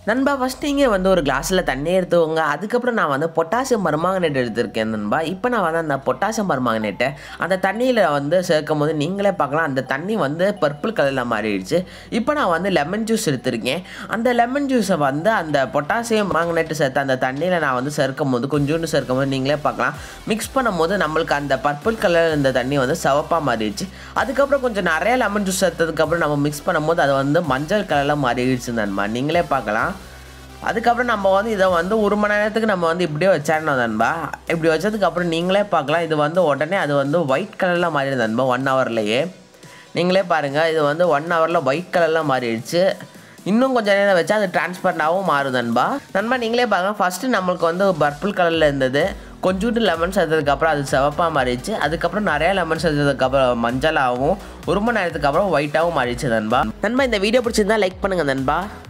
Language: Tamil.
நண்பா ஃபஸ்ட் நீங்கள் வந்து ஒரு கிளாஸில் தண்ணி எடுத்துக்கோங்க அதுக்கப்புறம் நான் வந்து பொட்டாசியம் பர்மாங்கனேட் எடுத்திருக்கேன் நண்பா இப்போ நான் வந்து அந்த பொட்டாசியம் பர்மாங்கனேட்டை அந்த தண்ணியில் வந்து சேர்க்கும் போது நீங்களே பார்க்கலாம் அந்த தண்ணி வந்து பர்பிள் கலரில் மாறிடுச்சு இப்போ நான் வந்து லெமன் ஜூஸ் எடுத்திருக்கேன் அந்த லெமன் ஜூஸை வந்து அந்த பொட்டாசியம் மாங்கனேட்டு சேர்த்து அந்த தண்ணியில் நான் வந்து சேர்க்கும் போது கொஞ்சோண்டு சேர்க்கும் போது நீங்களே பார்க்கலாம் மிக்ஸ் பண்ணும்போது நம்மளுக்கு அந்த பர்பிள் கலர் இந்த தண்ணி வந்து சிவப்பாக மாறிடுச்சு அதுக்கப்புறம் கொஞ்சம் நிறைய லெமன் ஜூஸ் சேர்த்ததுக்கப்புறம் நம்ம மிக்ஸ் பண்ணும்போது அது வந்து மஞ்சள் கலரில் மாறிடுச்சு நண்பா நீங்களே பார்க்கலாம் அதுக்கப்புறம் நம்ம வந்து இதை வந்து ஒரு மணி நேரத்துக்கு நம்ம வந்து இப்படியே வச்சிடணும் நண்பா இப்படி வச்சதுக்கப்புறம் நீங்களே பார்க்கலாம் இது வந்து உடனே அது வந்து ஒயிட் கலரில் மாறிடுது நண்பா ஒன் ஹவர்லேயே நீங்களே பாருங்கள் இது வந்து ஒன் ஹவரில் ஒயிட் கலரில் மாறிடுச்சு இன்னும் கொஞ்சம் நேரம் வச்சா அது டிரான்ஸ்பரண்டாகவும் மாறும் நண்பா நண்பா நீங்களே பாருங்க ஃபஸ்ட்டு நம்மளுக்கு வந்து பர்பிள் கலரில் இருந்தது கொஞ்சோண்டு லெமன் சேர்த்ததுக்கப்புறம் அது சிவப்பாக மாறிடுச்சு அதுக்கப்புறம் நிறைய லெமன் சேர்த்ததுக்கப்புறம் மஞ்சளாகவும் ஒரு மணி நேரத்துக்கு அப்புறம் ஒயிட்டாகவும் மாறிடுச்சு நண்பா நண்பா இந்த வீடியோ பிடிச்சிருந்தா லைக் பண்ணுங்கள் நண்பா